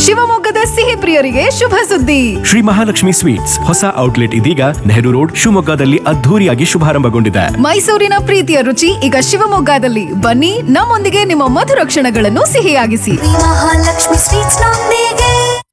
ಶಿವಮೊಗ್ಗದ ಸಿಹಿ ಪ್ರಿಯರಿಗೆ ಶುಭ ಸುದ್ದಿ ಶ್ರೀ ಮಹಾಲಕ್ಷ್ಮಿ ಸ್ವೀಟ್ಸ್ ಹೊಸ ಔಟ್ಲೆಟ್ ಇದೀಗ ನೆಹರು ರೋಡ್ ಶಿವಮೊಗ್ಗದಲ್ಲಿ ಅದ್ಧೂರಿಯಾಗಿ ಶುಭಾರಂಭಗೊಂಡಿದೆ ಮೈಸೂರಿನ ಪ್ರೀತಿಯ ರುಚಿ ಈಗ ಶಿವಮೊಗ್ಗದಲ್ಲಿ ಬನ್ನಿ ನಮ್ಮೊಂದಿಗೆ ನಿಮ್ಮ ಮಧುರ ಕ್ಷಣಗಳನ್ನು ಸಿಹಿಯಾಗಿಸಿ ಮಹಾಲಕ್ಷ್ಮಿ ಸ್ವೀಟ್ಸ್ ನೊಂದಿಗೆ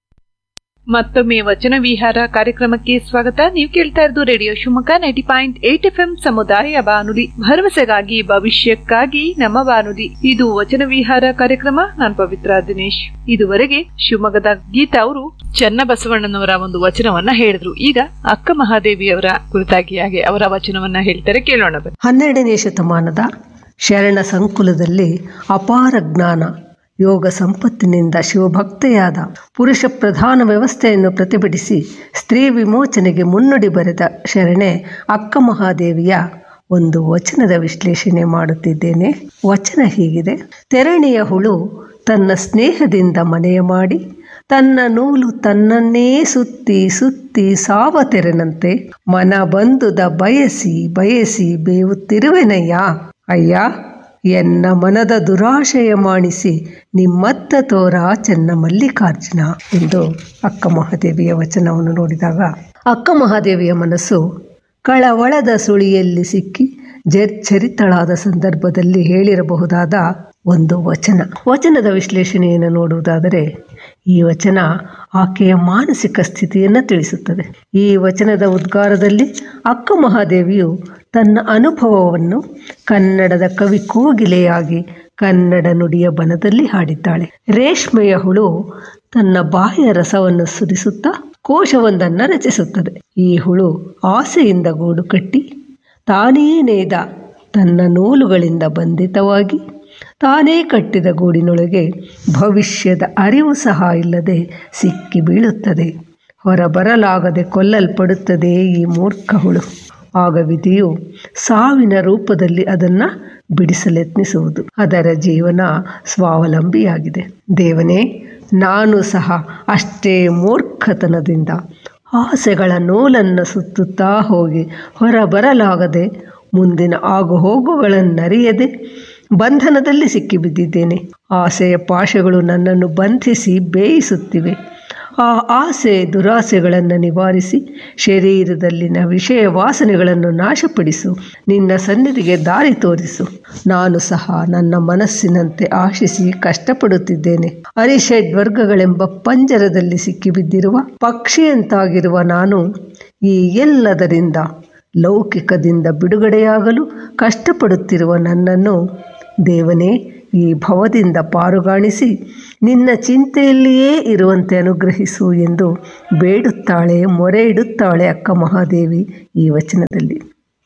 ಮತ್ತೊಮ್ಮೆ ವಚನ ವಿಹಾರ ಕಾರ್ಯಕ್ರಮಕ್ಕೆ ಸ್ವಾಗತ ನೀವು ಕೇಳ್ತಾ ಇರೋದು radio Shivamogga ninety point eight F M ಸಮುದಾಯ ಬಾನುಲಿ ಭರವಸೆಗಾಗಿ ಭವಿಷ್ಯಕ್ಕಾಗಿ ನಮ್ಮ ಬಾನುಲಿ ಇದು ವಚನ ವಿಹಾರ ಕಾರ್ಯಕ್ರಮ ನಾನು ಪವಿತ್ರ ದಿನೇಶ್ ಇದುವರೆಗೆ ಶಿವಮೊಗ್ಗದ ಗೀತಾ ಅವರು ಚನ್ನಬಸವಣ್ಣನವರ ಒಂದು ವಚನವನ್ನ ಹೇಳಿದ್ರು ಈಗ ಅಕ್ಕ ಮಹಾದೇವಿಯವರ ಕುರಿತಾಗಿ ಹಾಗೆ ಅವರ ವಚನವನ್ನ ಹೇಳ್ತಾರೆ ಕೇಳೋಣ ಬನ್ನಿ. ಹನ್ನೆರಡನೇ ಶತಮಾನದ ಶರಣ ಸಂಕುಲದಲ್ಲಿ ಅಪಾರ ಜ್ಞಾನ ಯೋಗ ಸಂಪತ್ತಿನಿಂದ ಶಿವಭಕ್ತೆಯಾದ ಪುರುಷ ಪ್ರಧಾನ ವ್ಯವಸ್ಥೆಯನ್ನು ಪ್ರತಿಭಟಿಸಿ ಸ್ತ್ರೀ ವಿಮೋಚನೆಗೆ ಮುನ್ನುಡಿ ಬರೆದ ಶರಣೆ ಅಕ್ಕ ಮಹಾದೇವಿಯ ಒಂದು ವಚನದ ವಿಶ್ಲೇಷಣೆ ಮಾಡುತ್ತಿದ್ದೇನೆ ವಚನ ಹೀಗಿದೆ ತೆರಣಿಯ ಹುಳು ತನ್ನ ಸ್ನೇಹದಿಂದ ಮನೆಯ ಮಾಡಿ ತನ್ನ ನೂಲು ತನ್ನನ್ನೇ ಸುತ್ತಿ ಸುತ್ತಿ ಸಾವ ತೆರೆನಂತೆ ಮನ ಬಂದುದ ಬಯಸಿ ಬಯಸಿ ಬೇವುತ್ತಿರುವೆನಯ್ಯ ಅಯ್ಯ ಎನ್ನ ಮನದ ದುರಾಶಯ ಮಾಣಿಸಿ ನಿಮ್ಮತ್ತ ತೋರ ಚೆನ್ನ ಮಲ್ಲಿಕಾರ್ಜುನ ಎಂದು ಅಕ್ಕ ಮಹಾದೇವಿಯ ವಚನವನ್ನು ನೋಡಿದಾಗ ಅಕ್ಕ ಮಹಾದೇವಿಯ ಮನಸ್ಸು ಕಳವಳದ ಸುಳಿಯಲ್ಲಿ ಸಿಕ್ಕಿ ಜರ್ಚರಿತಳಾದ ಸಂದರ್ಭದಲ್ಲಿ ಹೇಳಿರಬಹುದಾದ ಒಂದು ವಚನ ವಚನದ ವಿಶ್ಲೇಷಣೆಯನ್ನು ನೋಡುವುದಾದರೆ ಈ ವಚನ ಆಕೆಯ ಮಾನಸಿಕ ಸ್ಥಿತಿಯನ್ನು ತಿಳಿಸುತ್ತದೆ ಈ ವಚನದ ಉದ್ಗಾರದಲ್ಲಿ ಅಕ್ಕ ಮಹಾದೇವಿಯು ತನ್ನ ಅನುಭವವನ್ನು ಕನ್ನಡದ ಕವಿ ಕೋಗಿಲೆಯಾಗಿ ಕನ್ನಡ ನುಡಿಯ ಬನದಲ್ಲಿ ಹಾಡಿದ್ದಾಳೆ ರೇಷ್ಮೆಯ ಹುಳು ತನ್ನ ಬಾಹ್ಯ ರಸವನ್ನು ಸುರಿಸುತ್ತಾ ಕೋಶವೊಂದನ್ನು ರಚಿಸುತ್ತದೆ ಈ ಹುಳು ಆಸೆಯಿಂದ ಗೂಡು ಕಟ್ಟಿ ತಾನೇ ನೇಯ್ದ ತನ್ನ ನೂಲುಗಳಿಂದ ಬಂಧಿತವಾಗಿ ತಾನೇ ಕಟ್ಟಿದ ಗೂಡಿನೊಳಗೆ ಭವಿಷ್ಯದ ಅರಿವು ಸಹ ಇಲ್ಲದೆ ಸಿಕ್ಕಿ ಬೀಳುತ್ತದೆ ಹೊರಬರಲಾಗದೆ ಕೊಲ್ಲಲ್ಪಡುತ್ತದೆ ಈ ಮೂರ್ಖ ಹುಳು ಆಗ ವಿಧಿಯು ಸಾವಿನ ರೂಪದಲ್ಲಿ ಅದನ್ನು ಬಿಡಿಸಲೆತ್ನಿಸುವುದು ಅದರ ಜೀವನ ಸ್ವಾವಲಂಬಿಯಾಗಿದೆ ದೇವನೇ ನಾನು ಸಹ ಅಷ್ಟೇ ಮೂರ್ಖತನದಿಂದ ಆಸೆಗಳ ನೂಲನ್ನು ಸುತ್ತುತ್ತಾ ಹೋಗಿ ಹೊರಬರಲಾಗದೆ ಮುಂದಿನ ಆಗುಹೋಗುಗಳನ್ನರಿಯದೆ ಬಂಧನದಲ್ಲಿ ಸಿಕ್ಕಿಬಿದ್ದಿದ್ದೇನೆ ಆಸೆಯ ಪಾಶಗಳು ನನ್ನನ್ನು ಬಂಧಿಸಿ ಬೇಯಿಸುತ್ತಿವೆ ಆ ಆಸೆ ದುರಾಸೆಗಳನ್ನು ನಿವಾರಿಸಿ ಶರೀರದಲ್ಲಿನ ವಿಷಯ ವಾಸನೆಗಳನ್ನು ನಾಶಪಡಿಸು ನಿನ್ನ ಸನ್ನಿಧಿಗೆ ದಾರಿ ತೋರಿಸು ನಾನು ಸಹ ನನ್ನ ಮನಸ್ಸಿನಂತೆ ಆಶಿಸಿ ಕಷ್ಟಪಡುತ್ತಿದ್ದೇನೆ ಅರಿಷಡ್ ವರ್ಗಗಳೆಂಬ ಪಂಜರದಲ್ಲಿ ಸಿಕ್ಕಿಬಿದ್ದಿರುವ ಪಕ್ಷಿಯಂತಾಗಿರುವ ನಾನು ಈ ಎಲ್ಲದರಿಂದ ಲೌಕಿಕದಿಂದ ಬಿಡುಗಡೆಯಾಗಲು ಕಷ್ಟಪಡುತ್ತಿರುವ ನನ್ನನ್ನು ದೇವನೇ ಈ ಭವದಿಂದ ಪಾರುಗಾಣಿಸಿ ನಿನ್ನ ಚಿಂತೆಯಲ್ಲಿಯೇ ಇರುವಂತೆ ಅನುಗ್ರಹಿಸು ಎಂದು ಬೇಡುತ್ತಾಳೆ ಮೊರೆ ಇಡುತ್ತಾಳೆ ಅಕ್ಕ ಮಹಾದೇವಿ ಈ ವಚನದಲ್ಲಿ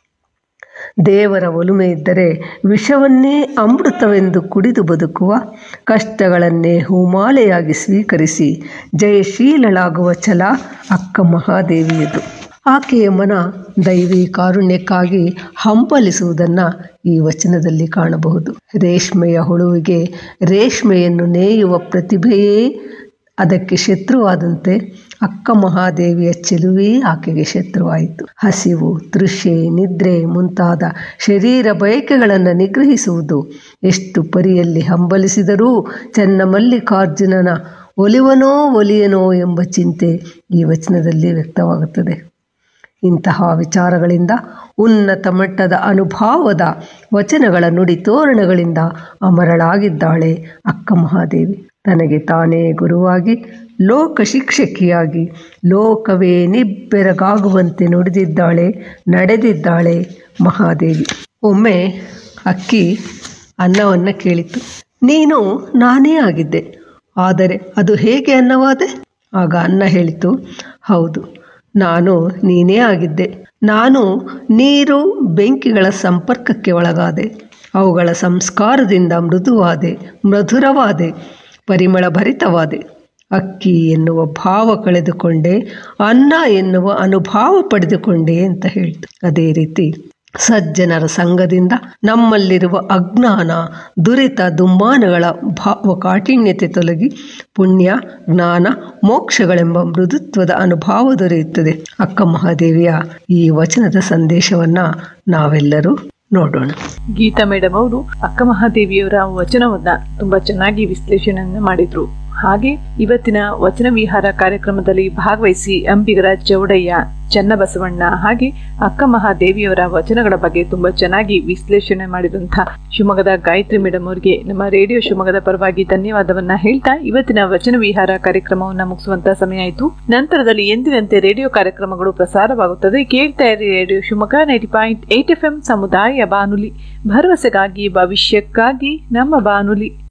ದೇವರ ಒಲುಮೆ ಇದ್ದರೆ ವಿಷವನ್ನೇ ಅಮೃತವೆಂದು ಕುಡಿದು ಬದುಕುವ ಕಷ್ಟಗಳನ್ನೇ ಹೂಮಾಲೆಯಾಗಿ ಸ್ವೀಕರಿಸಿ ಜಯಶೀಲಳಾಗುವ ಛಲ ಅಕ್ಕ ಮಹಾದೇವಿಯದು ಆಕೆಯ ಮನ ದೈವಿ ಕಾರುಣ್ಯಕ್ಕಾಗಿ ಹಂಬಲಿಸುವುದನ್ನು ಈ ವಚನದಲ್ಲಿ ಕಾಣಬಹುದು ರೇಷ್ಮೆಯ ಹುಳುವಿಗೆ ರೇಷ್ಮೆಯನ್ನು ನೇಯುವ ಪ್ರತಿಭೆಯೇ ಅದಕ್ಕೆ ಶತ್ರುವಾದಂತೆ ಅಕ್ಕ ಮಹಾದೇವಿಯ ಚೆಲುವೇ ಆಕೆಗೆ ಶತ್ರುವಾಯಿತು ಹಸಿವು ತೃಷೆ ನಿದ್ರೆ ಮುಂತಾದ ಶರೀರ ಬಯಕೆಗಳನ್ನು ನಿಗ್ರಹಿಸುವುದು ಎಷ್ಟು ಪರಿಯಲ್ಲಿ ಹಂಬಲಿಸಿದರೂ ಚನ್ನಮಲ್ಲಿಕಾರ್ಜುನನ ಒಲಿವನೋ ಒಲಿಯನೋ ಎಂಬ ಚಿಂತೆ ಈ ವಚನದಲ್ಲಿ ವ್ಯಕ್ತವಾಗುತ್ತದೆ ಇಂತಹ ವಿಚಾರಗಳಿಂದ ಉನ್ನತ ಮಟ್ಟದ ಅನುಭಾವದ ವಚನಗಳ ನುಡಿ ತೋರಣಗಳಿಂದ ಅಮರಳಾಗಿದ್ದಾಳೆ ಅಕ್ಕ ಮಹಾದೇವಿ ತನಗೆ ತಾನೇ ಗುರುವಾಗಿ ಲೋಕ ಶಿಕ್ಷಕಿಯಾಗಿ ಲೋಕವೇ ನಿಬ್ಬೆರಗಾಗುವಂತೆ ನುಡಿದಿದ್ದಾಳೆ ನಡೆದಿದ್ದಾಳೆ ಮಹಾದೇವಿ ಒಮ್ಮೆ ಅಕ್ಕಿ ಅನ್ನವನ್ನು ಕೇಳಿತು ನೀನು ನಾನೇ ಆಗಿದ್ದೆ ಆದರೆ ಅದು ಹೇಗೆ ಅನ್ನವಾದೆ ಆಗ ಅನ್ನ ಹೇಳಿತು ಹೌದು ನಾನು ನೀನೇ ಆಗಿದ್ದೆ ನಾನು ನೀರು ಬೆಂಕಿಗಳ ಸಂಪರ್ಕಕ್ಕೆ ಒಳಗಾದೆ ಅವುಗಳ ಸಂಸ್ಕಾರದಿಂದ ಮೃದುವಾದೆ ಮಧುರವಾದೆ ಪರಿಮಳ ಭರಿತವಾದೆ ಅಕ್ಕಿ ಎನ್ನುವ ಭಾವ ಕಳೆದುಕೊಂಡೆ ಅನ್ನ ಎನ್ನುವ ಅನುಭಾವ ಪಡೆದುಕೊಂಡೆ ಅಂತ ಹೇಳ್ತು ಅದೇ ರೀತಿ ಸಜ್ಜನರ ಸಂಘದಿಂದ ನಮ್ಮಲ್ಲಿರುವ ಅಜ್ಞಾನ ದುರಿತ ದುಮ್ಮಾನಗಳ ಭಾವ ಕಾಠಿಣ್ಯತೆ ತೊಲಗಿ ಪುಣ್ಯ ಜ್ಞಾನ ಮೋಕ್ಷಗಳೆಂಬ ಮೃದುತ್ವದ ಅನುಭವ ದೊರೆಯುತ್ತದೆ ಅಕ್ಕ ಮಹಾದೇವಿಯ ಈ ವಚನದ ಸಂದೇಶವನ್ನ ನಾವೆಲ್ಲರೂ ನೋಡೋಣ ಗೀತಾ ಮೇಡಮ್ ಅವರು ಅಕ್ಕ ಮಹಾದೇವಿಯವರ ವಚನವನ್ನ ತುಂಬಾ ಚೆನ್ನಾಗಿ ವಿಶ್ಲೇಷಣೆಯನ್ನ ಮಾಡಿದ್ರು ಹಾಗೆ ಇವತ್ತಿನ ವಚನ ವಿಹಾರ ಕಾರ್ಯಕ್ರಮದಲ್ಲಿ ಭಾಗವಹಿಸಿ ಅಂಬಿಗರ ಚೌಡಯ್ಯ ಚನ್ನಬಸವಣ್ಣ ಹಾಗೆ ಅಕ್ಕ ಮಹಾದೇವಿಯವರ ವಚನಗಳ ಬಗ್ಗೆ ತುಂಬಾ ಚೆನ್ನಾಗಿ ವಿಶ್ಲೇಷಣೆ ಮಾಡಿದಂತಹ ಶಿವಮೊಗ್ಗದ ಗಾಯತ್ರಿ ಮೇಡಮ್ ಅವರಿಗೆ ನಮ್ಮ ರೇಡಿಯೋ ಶಿವಮೊಗ್ಗದ ಪರವಾಗಿ ಧನ್ಯವಾದವನ್ನ ಹೇಳ್ತಾ ಇವತ್ತಿನ ವಚನ ವಿಹಾರ ಕಾರ್ಯಕ್ರಮವನ್ನ ಮುಗಿಸುವಂತ ಸಮಯ ಆಯಿತು ನಂತರದಲ್ಲಿ ಎಂದಿನಂತೆ ರೇಡಿಯೋ ಕಾರ್ಯಕ್ರಮಗಳು ಪ್ರಸಾರವಾಗುತ್ತದೆ ಕೇಳ್ತಾ ಇರಿ radio Shivamogga ninety point eight F M ಸಮುದಾಯ ಬಾನುಲಿ ಭರವಸೆಗಾಗಿ ಭವಿಷ್ಯಕ್ಕಾಗಿ ನಮ್ಮ ಬಾನುಲಿ